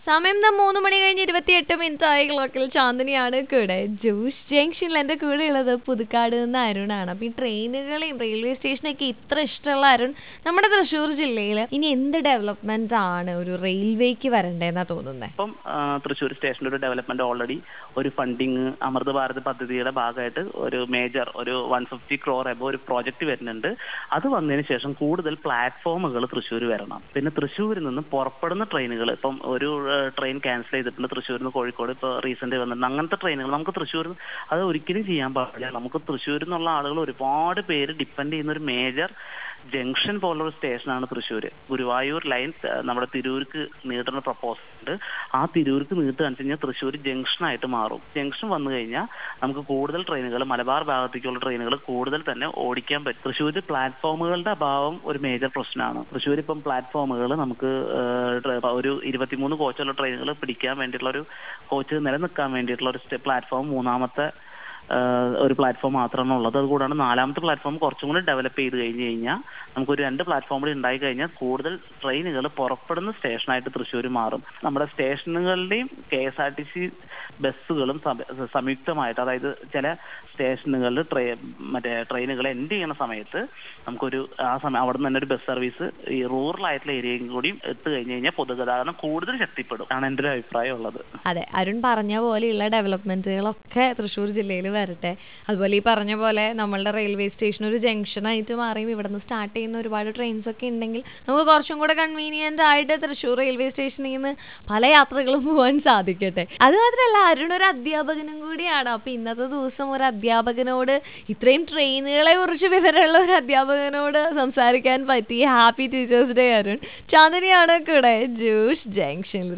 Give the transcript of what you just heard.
സമയം ദാ മൂന്ന് മണി കഴിഞ്ഞ് ഇരുപത്തിയെട്ട് മിനിറ്റ് ആയി ക്ലോക്കിൽ ചാന്ദിനിയാണ് കൂടെ ജൂസ് ജംഗ്ഷനിൽ എൻ്റെ കൂടെ ഉള്ളത് പുതുക്കാട് നിന്ന് അരുണാണ് അപ്പം ഈ ട്രെയിനുകളെയും റെയിൽവേ സ്റ്റേഷനൊക്കെ ഇത്ര ഇഷ്ടമുള്ള അരുൺ നമ്മുടെ തൃശ്ശൂർ ജില്ലയിൽ ഇനി എന്ത് ഡെവലപ്മെന്റ് ആണ് ഒരു റെയിൽവേക്ക് വരണ്ടേന്നാ തോന്നുന്നത് ഇപ്പം ആ, തൃശ്ശൂർ സ്റ്റേഷൻ്റെ ഒരു ഡെവലപ്മെന്റ് ഓൾറെഡി ഒരു ഫണ്ടിങ് അമൃത് ഭാരത് പദ്ധതിയുടെ ഭാഗമായിട്ട് ഒരു മേജർ ഒരു വൺ ഫിഫ്റ്റി ക്രോർ എബോ ഒരു പ്രോജക്റ്റ് വരുന്നുണ്ട് അത് വന്നതിന് ശേഷം കൂടുതൽ പ്ലാറ്റ്ഫോമുകൾ തൃശ്ശൂർ വരണം പിന്നെ തൃശ്ശൂരിൽ നിന്ന് പുറപ്പെടുന്ന ട്രെയിനുകൾ ഇപ്പം ഒരു ട്രെയിൻ ക്യാൻസൽ ചെയ്തിട്ടുണ്ട് തൃശ്ശൂരിൽ നിന്ന് കോഴിക്കോട് ഇപ്പോൾ റീസെന്റ് വന്നിട്ടുണ്ട് അങ്ങനത്തെ ട്രെയിനുകൾ നമുക്ക് തൃശ്ശൂർ അത് ഒരിക്കലും ചെയ്യാൻ പാടില്ല നമുക്ക് തൃശ്ശൂരിൽ നിന്നുള്ള ആളുകൾ ഒരുപാട് പേര് ഡിപ്പെൻഡ് ചെയ്യുന്ന ഒരു മേജർ ജംഗ്ഷൻ പോലുള്ള ഒരു സ്റ്റേഷനാണ് തൃശ്ശൂർ ഗുരുവായൂർ ലൈൻ ആ, നമ്മുടെ തിരൂർക്ക് നീട്ടുന്ന പ്രപ്പോസൽ ഉണ്ട് ആ തിരൂർക്ക് നീട്ടുകയാണെന്ന് വെച്ച് കഴിഞ്ഞാൽ തൃശ്ശൂർ ജംഗ്ഷനായിട്ട് മാറും ജംഗ്ഷൻ വന്നു കഴിഞ്ഞാൽ നമുക്ക് കൂടുതൽ ട്രെയിനുകൾ മലബാർ ഭാഗത്തേക്കുള്ള ട്രെയിനുകൾ കൂടുതൽ തന്നെ ഓടിക്കാൻ പറ്റും തൃശ്ശൂർ പ്ലാറ്റ്ഫോമുകളുടെ അഭാവം ഒരു മേജർ പ്രശ്നമാണ് തൃശ്ശൂർ ഇപ്പം പ്ലാറ്റ്ഫോമുകൾ നമുക്ക് ആ, ട്ര- ഒരു ഇരുപത്തിമൂന്ന് കോച്ചുള്ള ട്രെയിനുകൾ പിടിക്കാൻ വേണ്ടിയിട്ടുള്ള ഒരു കോച്ച് നിലനിൽക്കാൻ വേണ്ടിയിട്ടുള്ള ഒരു പ്ലാറ്റ്ഫോം മൂന്നാമത്തെ ആഹ് ഒരു പ്ലാറ്റ്ഫോം മാത്രമാണ് ഉള്ളത് അതുകൂടാണ് നാലാമത്തെ പ്ലാറ്റ്ഫോം കുറച്ചും കൂടി ഡെവലപ്പ് ചെയ്ത് കഴിഞ്ഞ് കഴിഞ്ഞാൽ നമുക്കൊരു രണ്ട് പ്ലാറ്റ്ഫോം കൂടി ഉണ്ടായി കഴിഞ്ഞാൽ കൂടുതൽ ട്രെയിനുകൾ പുറപ്പെടുന്ന സ്റ്റേഷനായിട്ട് തൃശ്ശൂർ മാറും നമ്മുടെ സ്റ്റേഷനുകളുടെയും K S R T C ബസ്സുകളും സമ- സംയുക്തമായിട്ട് അതായത് ചില സ്റ്റേഷനുകളിൽ ട്രെ മറ്റേ ട്രെയിനുകൾ എൻഡ് ചെയ്യുന്ന സമയത്ത് നമുക്കൊരു ആ സമയം അവിടെ നിന്ന് തന്നെ ഒരു ബസ് സർവീസ് ഈ റൂറൽ ആയിട്ടുള്ള ഏരിയയും കൂടിയും എത്തു കഴിഞ്ഞ് കഴിഞ്ഞാൽ പൊതുഗതാഗതം കൂടുതൽ ശക്തിപ്പെടും ആണ് എൻ്റെ ഒരു അഭിപ്രായം ഉള്ളത് അതെ അരുൺ പറഞ്ഞ പോലെയുള്ള ഡെവലപ്മെന്റുകളൊക്കെ തൃശ്ശൂർ ജില്ലയിൽ വരട്ടെ അതുപോലെ ഈ പറഞ്ഞ പോലെ നമ്മളുടെ റെയിൽവേ സ്റ്റേഷൻ ഒരു ജംഗ്ഷനായിട്ട് മാറിയും ഇവിടെ നിന്ന് സ്റ്റാർട്ട് ചെയ്യുന്ന ഒരുപാട് ട്രെയിൻസ് ഒക്കെ ഉണ്ടെങ്കിൽ നമുക്ക് കുറച്ചും കൂടെ കൺവീനിയന്റ് ആയിട്ട് തൃശ്ശൂർ റെയിൽവേ സ്റ്റേഷനിൽ നിന്ന് പല യാത്രകളും പോകാൻ സാധിക്കട്ടെ അത് മാത്രമല്ല അരുൺ ഒരു അധ്യാപകനും കൂടിയാണ് അപ്പൊ ഇന്നത്തെ ദിവസം ഒരു അധ്യാപകനോട് ഇത്രയും ട്രെയിനുകളെ കുറിച്ച് വിവരമുള്ള ഒരു അധ്യാപകനോട് സംസാരിക്കാൻ പറ്റി ഹാപ്പി ടീച്ചേഴ്സ് ഡേ അരുൺ ചാന്ദിനിയാണ് കൂടെ ജൂഷ് ജംഗ്ഷനിൽ